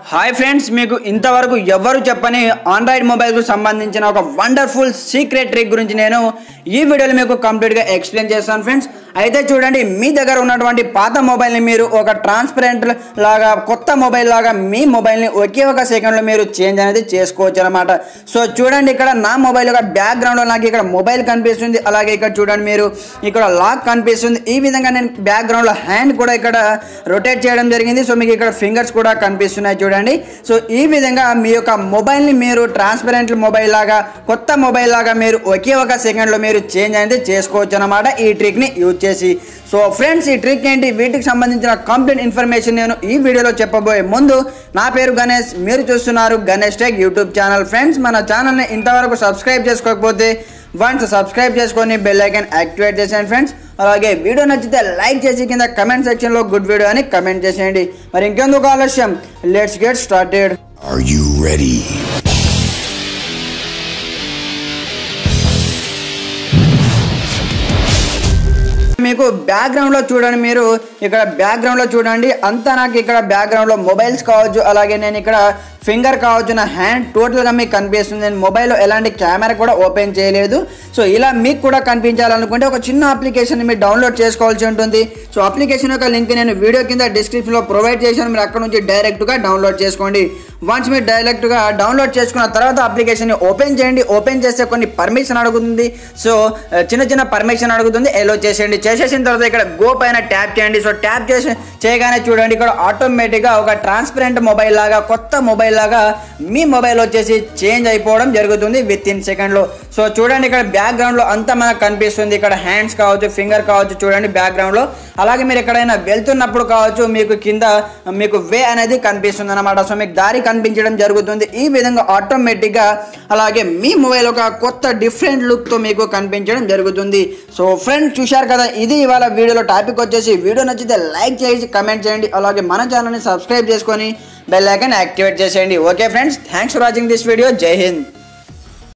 Hi friends మీకు ఇంతవరకు ఎవరు చెప్పని ఆండ్రాయిడ్ మొబైల్కు సంబంధించిన ఒక వండర్ఫుల్ సీక్రెట్ ట్రిక్ గురించి నేను ఈ వీడియోలో మీకు కంప్లీట్గా ఎక్స్ప్లెయిన్ చేస్తాను ఫ్రెండ్స్ అయితే చూడండి మీ దగ్గర ఉన్నటువంటి పాత మొబైల్ని మీరు ఒక ట్రాన్స్పరెంట్ లాగా కొత్త మొబైల్ లాగా మీ మొబైల్ని ఒకే ఒక సెకండ్లో మీరు చేంజ్ అనేది చేసుకోవచ్చు అనమాట సో చూడండి ఇక్కడ నా మొబైల్ యొక్క బ్యాక్గ్రౌండ్లో నాకు ఇక్కడ మొబైల్ కనిపిస్తుంది అలాగే ఇక్కడ చూడండి మీరు ఇక్కడ లాక్ కనిపిస్తుంది ఈ విధంగా నేను బ్యాక్గ్రౌండ్లో హ్యాండ్ కూడా ఇక్కడ రొటేట్ చేయడం జరిగింది సో మీకు ఇక్కడ ఫింగర్స్ కూడా కనిపిస్తున్నాయి చూడండి సో ఈ విధంగా మీ యొక్క మొబైల్ని మీరు ట్రాన్స్పరెంట్ మొబైల్ లాగా కొత్త మొబైల్ లాగా మీరు ఒకే ఒక సెకండ్లో మీరు చేంజ్ అనేది చేసుకోవచ్చు అనమాట ఈ ట్రిక్ని యూజ్ చేసి సో ఫ్రెండ్స్ ఈ ట్రిక్ ఏంటి వీటికి సంబంధించిన కంప్లీట్ ఇన్ఫర్మేషన్ నేను ఈ వీడియోలో చెప్పబోయే ముందు నా పేరు గణేష్ మీరు చూస్తున్నారు Ganesh tech YouTube channel friends మన ఛానల్ని ఇంతవరకు సబ్స్క్రైబ్ చేసుకోకపోతే వన్స్ సబ్స్క్రైబ్ చేసుకొని బెల్ ఐకాన్ యాక్టివేట్ చేసేయండి ఫ్రెండ్స్ అలాగే వీడియో నచ్చితే లైక్ చేసి కింద కమెంట్ సెక్షన్లో గుడ్ వీడియో అని కమెంట్ చేసేయండి మరి ఇంకెందుకు ఆలస్యం let's get started Are you ready? మీకు బ్యాక్గ్రౌండ్లో చూడండి మీరు ఇక్కడ బ్యాక్గ్రౌండ్లో చూడండి అంతా నాకు ఇక్కడ బ్యాక్గ్రౌండ్లో మొబైల్స్ కావచ్చు అలాగే నేను ఇక్కడ ఫింగర్ కావచ్చు నా హ్యాండ్ టోటల్గా మీకు కనిపిస్తుంది నేను మొబైల్లో ఎలాంటి కెమెరా కూడా ఓపెన్ చేయలేదు సో ఇలా మీకు కూడా కనిపించాలనుకుంటే ఒక చిన్న అప్లికేషన్ మీరు డౌన్లోడ్ చేసుకోవాల్సి ఉంటుంది సో అప్లికేషన్ యొక్క లింక్ నేను వీడియో కింద డిస్క్రిప్షన్లో ప్రొవైడ్ చేశాను మీరు అక్కడ నుంచి డైరెక్ట్గా డౌన్లోడ్ చేసుకోండి వన్స్ మీరు డైరెక్ట్గా డౌన్లోడ్ చేసుకున్న తర్వాత అప్లికేషన్ని ఓపెన్ చేయండి ఓపెన్ చేస్తే కొన్ని పర్మిషన్ అడుగుతుంది సో ఆ, చిన్న చిన్న పర్మిషన్ అడుగుతుంది ఎలో చేసేయండి చేసేసిన తర్వాత ఇక్కడ గో పైన ట్యాప్ చేయండి సో ట్యాప్ చేసి చేయగానే చూడండి ఇక్కడ ఆటోమేటిక్గా ఒక ట్రాన్స్పరెంట్ మొబైల్ లాగా కొత్త మొబైల్ లాగా మీ మొబైల్ వచ్చేసి చేంజ్ అయిపోవడం జరుగుతుంది విత్ ఇన్ సెకండ్లో సో చూడండి ఇక్కడ బ్యాక్గ్రౌండ్లో అంతా మనకు కనిపిస్తుంది ఇక్కడ హ్యాండ్స్ కావచ్చు ఫింగర్ కావచ్చు చూడండి బ్యాక్గ్రౌండ్లో అలాగే మీరు ఎక్కడైనా వెళ్తున్నప్పుడు కావచ్చు మీకు కింద మీకు వే అనేది కనిపిస్తుంది అనమాట సో మీకు దారి కనిపించడం జరుగుతుంది ఈ విధంగా ఆటోమేటిక్గా అలాగే మీ మొబైల్ ఒక కొత్త డిఫరెంట్ లుక్తో మీకు కనిపించడం జరుగుతుంది సో ఫ్రెండ్స్ చూశారు కదా ఇది ఇవాళ వీడియోలో టాపిక్ వచ్చేసి వీడియో నచ్చితే లైక్ చేసి కమెంట్ చేయండి అలాగే మన ఛానల్ని సబ్స్క్రైబ్ చేసుకొని బెల్ ఐకాన్ యాక్టివేట్ చేసేయండి okay friends thanks for watching this video జై హింద్